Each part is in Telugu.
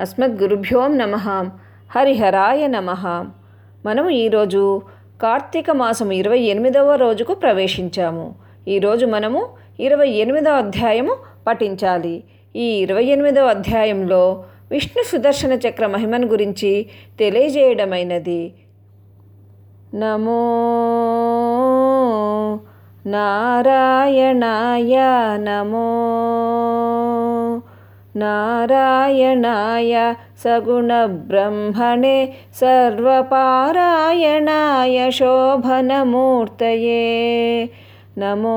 అస్మద్గురుభ్యోం నమ హరిహరాయ నమ మనము ఈరోజు కార్తీక మాసం ఇరవై ఎనిమిదవ రోజుకు ప్రవేశించాము ఈరోజు మనము ఇరవై ఎనిమిదవ అధ్యాయము పఠించాలి ఈ ఇరవై ఎనిమిదవ అధ్యాయంలో విష్ణు సుదర్శన చక్ర మహిమను గురించి తెలియజేయడమైనది నమో నారాయణాయ నమో నారాయణాయ సగుణబ్రహ్మణే సర్వపారాయణాయ శోభనమూర్తయే నమో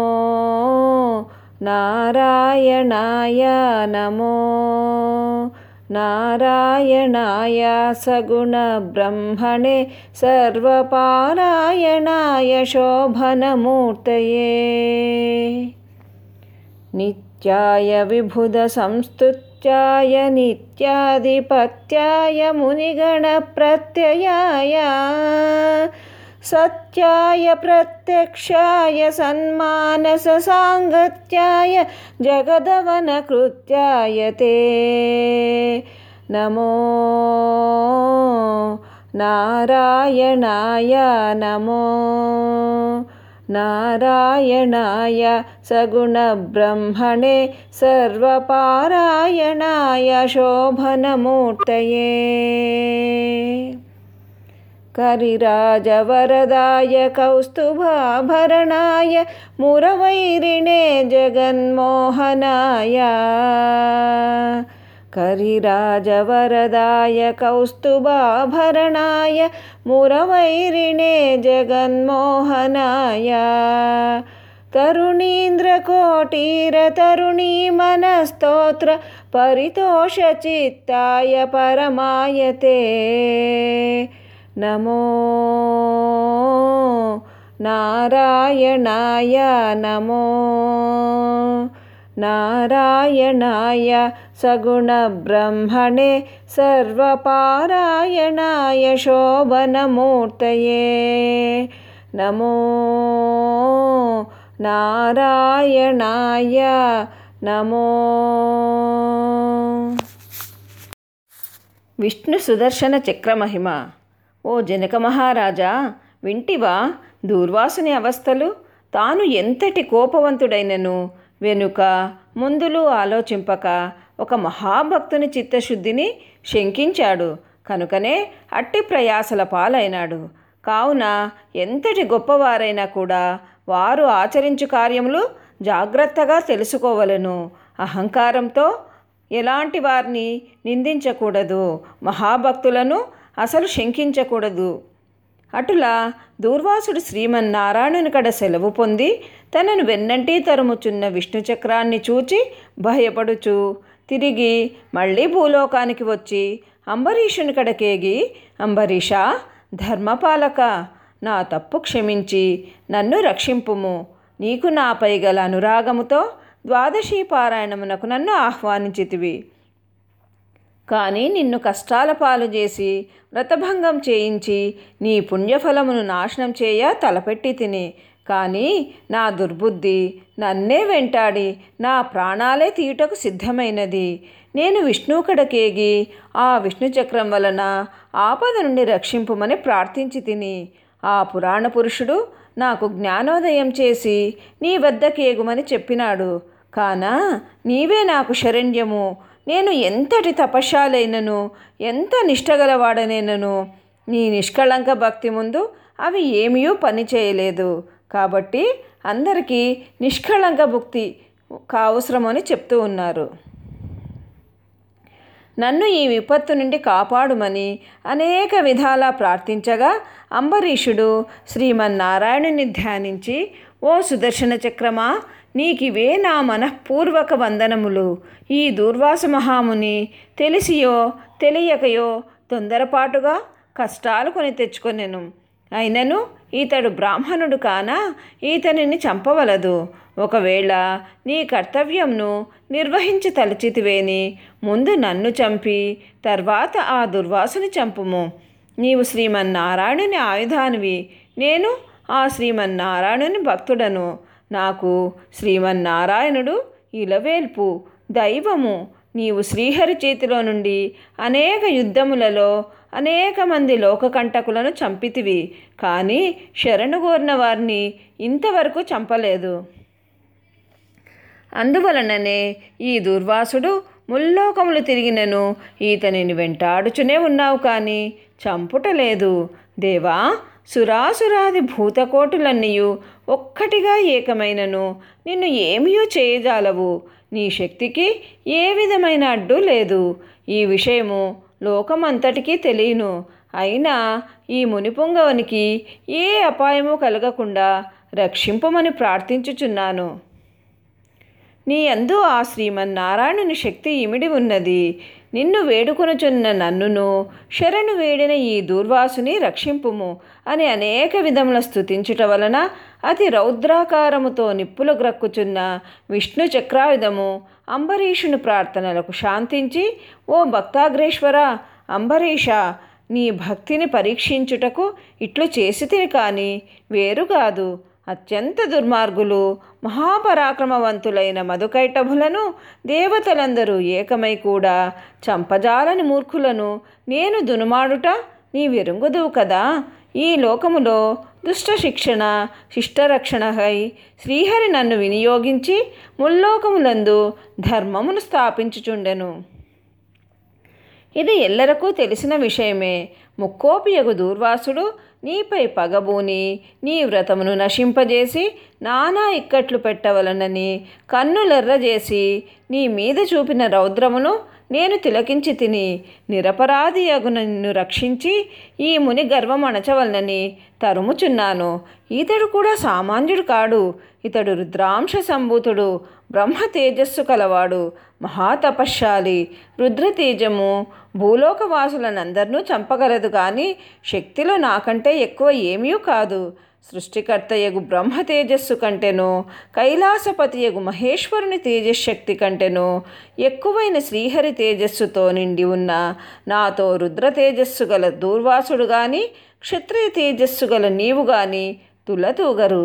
నారాయణాయ నమో నారాయణాయ సగుణబ్రహ్మణే సర్వపారాయణాయ శోభనమూర్తయే నిత్యాయ విభుద సంస్తుత్యాయ నిత్యాధిపత్యాయ మునిగణ ప్రత్యయాయ సత్యాయ ప్రత్యక్షాయ సన్మానస సాంగత్యాయ జగదవన కృత్యాయ తే నమో నారాయణాయ నమో నారాయణాయ సగుణబ్రహ్మణే సర్వపారాయణాయ శోభనమూర్తయే కరిరాజవరదాయ కౌస్తుభాభరణాయ మురవైరిణే జగన్మోహనాయ కరిరాజవరదాయ కౌస్తుభాభరణాయ మురవైరిణే జగన్మోహనాయ తరుణీంద్రకోటీర తరుణీ మనస్తోత్ర పరితోషచిత్తాయ పరమాయతే నమో నారాయణాయ నమో నారాయణాయ సగుణబ్రహ్మణే సర్వపారాయణాయ శోభనమూర్తయే నమో నారాయణాయ నమో విష్ణు సుదర్శన చక్రమహిమ ఓ జనక మహారాజా వింటివా దూర్వాసుని అవస్థలు తాను ఎంతటి కోపవంతుడైనను వెనుక ముందులు ఆలోచింపక ఒక మహాభక్తుని చిత్తశుద్ధిని శంకించాడు కనుకనే అట్టి ప్రయాసల పాలైనాడు కావున ఎంతటి గొప్పవారైనా కూడా వారు ఆచరించు కార్యములు జాగ్రత్తగా తెలుసుకోవలను అహంకారంతో ఎలాంటి వారిని నిందించకూడదు మహాభక్తులను అసలు శంకించకూడదు అటులా దూర్వాసుడు శ్రీమన్నారాయణుని కడ సెలవు పొంది తనను వెన్నంటి తరుముచున్న విష్ణు చక్రాన్ని చూచి భయపడుచు తిరిగి మళ్ళీ భూలోకానికి వచ్చి అంబరీషుని కడకేగి అంబరీష ధర్మపాలక నా తప్పు క్షమించి నన్ను రక్షింపుము నీకు నాపై గల అనురాగముతో ద్వాదశీ పారాయణమునకు నన్ను ఆహ్వానించితివి కానీ నిన్ను కష్టాల పాలు చేసి వ్రతభంగం చేయించి నీ పుణ్యఫలమును నాశనం చేయ తలపెట్టి తిని కానీ నా దుర్బుద్ధి నన్నే వెంటాడి నా ప్రాణాలే తీయుటకు సిద్ధమైనది నేను విష్ణుకడకేగి ఆ విష్ణు చక్రం వలన ఆపద నుండి రక్షింపుమని ప్రార్థించి తిని ఆ పురాణ పురుషుడు నాకు జ్ఞానోదయం చేసి నీ వద్దకేగుమని చెప్పినాడు కానా నీవే నాకు శరణ్యము నేను ఎంతటి తపశాలైనను ఎంత నిష్టగలవాడనైనను నీ నిష్కళంక భక్తి ముందు అవి ఏమీ పని చేయలేదు కాబట్టి అందరికీ నిష్కళంక భక్తి కావసరమని చెప్తూ ఉన్నారు నన్ను ఈ విపత్తు నుండి కాపాడుమని అనేక విధాలా ప్రార్థించగా అంబరీషుడు శ్రీమన్నారాయణుని ధ్యానించి ఓ సుదర్శన చక్రమా నీకివే నా మనఃపూర్వక వందనములు ఈ దూర్వాస మహాముని తెలిసియో తెలియకయో తొందరపాటుగా కష్టాలు కొని తెచ్చుకొనెను అయినను ఈతడు బ్రాహ్మణుడు కాన ఈతనిని చంపవలదు ఒకవేళ నీ కర్తవ్యంను నిర్వహించి తలచితివేని ముందు నన్ను చంపి తర్వాత ఆ దుర్వాసుని చంపుము నీవు శ్రీమన్నారాయణుని ఆయుధానివి నేను ఆ శ్రీమన్నారాయణుని భక్తుడను నాకు శ్రీమన్నారాయణుడు ఇలవేల్పు దైవము నీవు శ్రీహరి చేతిలో నుండి అనేక యుద్ధములలో అనేక మంది లోకకంటకులను చంపితివి కానీ శరణు కోరిన వారిని ఇంతవరకు చంపలేదు అందువలననే ఈ దుర్వాసుడు ముల్లోకములు తిరిగినను ఈతనిని వెంటాడుచునే ఉన్నావు కానీ చంపుటలేదు దేవా సురాసురాది భూతకోటులన్నీయు ఒక్కటిగా ఏకమైనను నిన్ను ఏమీయూ చేయజాలవు నీ శక్తికి ఏ విధమైన అడ్డు లేదు ఈ విషయము లోకమంతటికీ తెలియను అయినా ఈ మునిపుంగవనికి ఏ అపాయము కలగకుండా రక్షింపమని ప్రార్థించుచున్నాను నీ అందు ఆ శ్రీమన్నారాయణుని శక్తి ఇమిడి ఉన్నది నిన్ను వేడుకొనుచున్న నన్నును శరణు వేడిన ఈ దూర్వాసుని రక్షింపుము అని అనేక విధముల స్థుతించుట వలన అతి రౌద్రాకారముతో నిప్పులు గ్రక్కుచున్న విష్ణు చక్రాయుధము అంబరీషుని ప్రార్థనలకు శాంతించి ఓ భక్తాగ్రేశ్వర అంబరీష నీ భక్తిని పరీక్షించుటకు ఇట్లు చేసి తిని కానీ వేరు కాదు అత్యంత దుర్మార్గులు మహాపరాక్రమవంతులైన మధుకైటభులను దేవతలందరూ ఏకమై కూడా చంపజాలని మూర్ఖులను నేను దునుమాడుట నీ వెరుంగుదువు కదా ఈ లోకములో దుష్ట శిక్షణ శిష్టరక్షణకై శ్రీహరి నన్ను వినియోగించి ముల్లోకములందు ధర్మమును స్థాపించుచుండెను ఇది ఎల్లరకు తెలిసిన విషయమే ముక్కోపియగు దూర్వాసుడు నీపై పగబూని నీ వ్రతమును నశింపజేసి నానా ఇక్కట్లు పెట్టవలనని కన్నులెర్రజేసి నీ మీద చూపిన రౌద్రమును నేను తిలకించి తిని నిరపరాధి అగున నిన్ను రక్షించి ఈ ముని గర్వం అణచవలనని తరుముచున్నాను ఇతడు కూడా సామాన్యుడు కాడు ఇతడు రుద్రాంశ సంభూతుడు బ్రహ్మ తేజస్సు కలవాడు మహాతపశ్శాలి రుద్రతేజము భూలోకవాసులనందరినూ చంపగలదు కానీ శక్తిలో నాకంటే ఎక్కువ ఏమీ కాదు సృష్టికర్తయగు బ్రహ్మ తేజస్సు కంటెను కైలాసపతియగు మహేశ్వరుని తేజశక్తి కంటెను ఎక్కువైన శ్రీహరి తేజస్సుతో నిండి ఉన్న నాతో రుద్ర తేజస్సు గల దూర్వాసుడు గాని క్షత్రియ తేజస్సు గల నీవు గాని తులతూగరు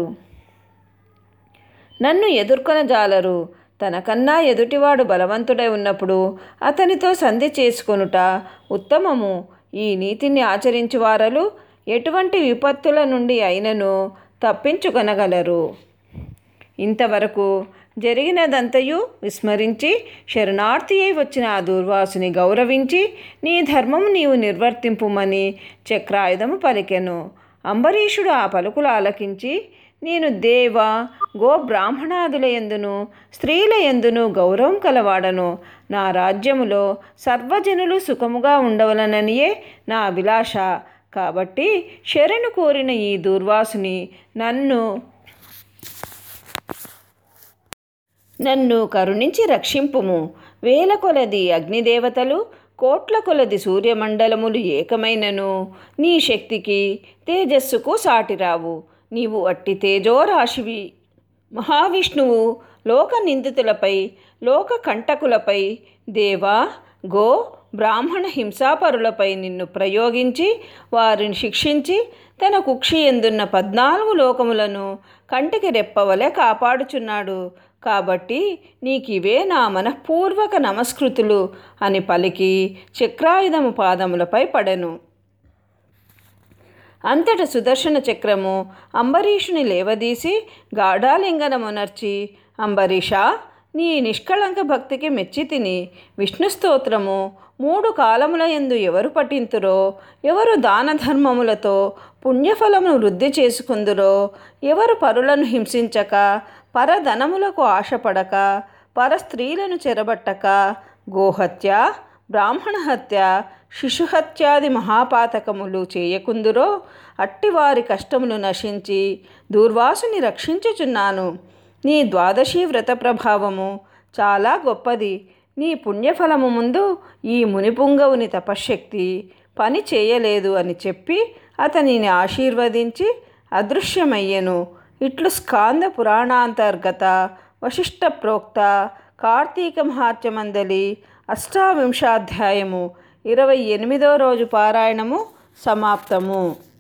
నన్ను ఎదుర్కొన జాలరు తనకన్నా ఎదుటివాడు బలవంతుడై ఉన్నప్పుడు అతనితో సంధి చేసుకొనుట ఉత్తమము ఈ నీతిని ఆచరించు వారలు ఎటువంటి విపత్తుల నుండి అయినను తప్పించుకొనగలరు ఇంతవరకు జరిగినదంతయు విస్మరించి శరణార్థి అయి వచ్చిన ఆ దూర్వాసుని గౌరవించి నీ ధర్మము నీవు నిర్వర్తింపుమని చక్రాయుధము పలికెను అంబరీషుడు ఆ పలుకులు ఆలకించి నేను దేవ గో బ్రాహ్మణాదుల ఎందును స్త్రీల ఎందును గౌరవం కలవాడను నా రాజ్యములో సర్వజనులు సుఖముగా ఉండవలననియే నా అభిలాష కాబట్టి శరణు కోరిన ఈ దూర్వాసుని నన్ను నన్ను కరుణించి రక్షింపుము వేల కొలది అగ్నిదేవతలు కోట్ల కొలది సూర్యమండలములు ఏకమైనను నీ శక్తికి తేజస్సుకు సాటిరావు నీవు అట్టి తేజోరాశివి మహావిష్ణువు లోక నిందితులపై లోక కంటకులపై దేవా గో బ్రాహ్మణ హింసాపరులపై నిన్ను ప్రయోగించి వారిని శిక్షించి తన కుక్షి ఎందున్న పద్నాలుగు లోకములను కంటికి రెప్పవలే కాపాడుచున్నాడు కాబట్టి నీకివే నా మనఃపూర్వక నమస్కృతులు అని పలికి చక్రాయుధము పాదములపై పడెను అంతట సుదర్శన చక్రము అంబరీషుని లేవదీసి గాఢాలింగనమునర్చి అంబరీష నీ నిష్కళంక భక్తికి మెచ్చి తిని విష్ణు స్తోత్రము మూడు కాలముల ఎందు ఎవరు పఠింతురో ఎవరు దాన ధర్మములతో పుణ్యఫలమును వృద్ధి చేసుకుందురో ఎవరు పరులను హింసించక పరధనములకు ఆశపడక పర స్త్రీలను చెరబట్టక గోహత్య బ్రాహ్మణ హత్య శిశుహత్యాది మహాపాతకములు చేయకుందురో అట్టివారి కష్టములు నశించి దూర్వాసుని రక్షించుచున్నాను నీ ద్వాదశి వ్రత ప్రభావము చాలా గొప్పది నీ పుణ్యఫలము ముందు ఈ మునిపుంగవుని తపశ్శక్తి పని చేయలేదు అని చెప్పి అతనిని ఆశీర్వదించి అదృశ్యమయ్యెను ఇట్లు స్కాంద పురాణాంతర్గత వశిష్ట ప్రోక్త కార్తీక మహాత్యమందలి అష్టావింశాధ్యాయము ఇరవై ఎనిమిదో రోజు పారాయణము సమాప్తము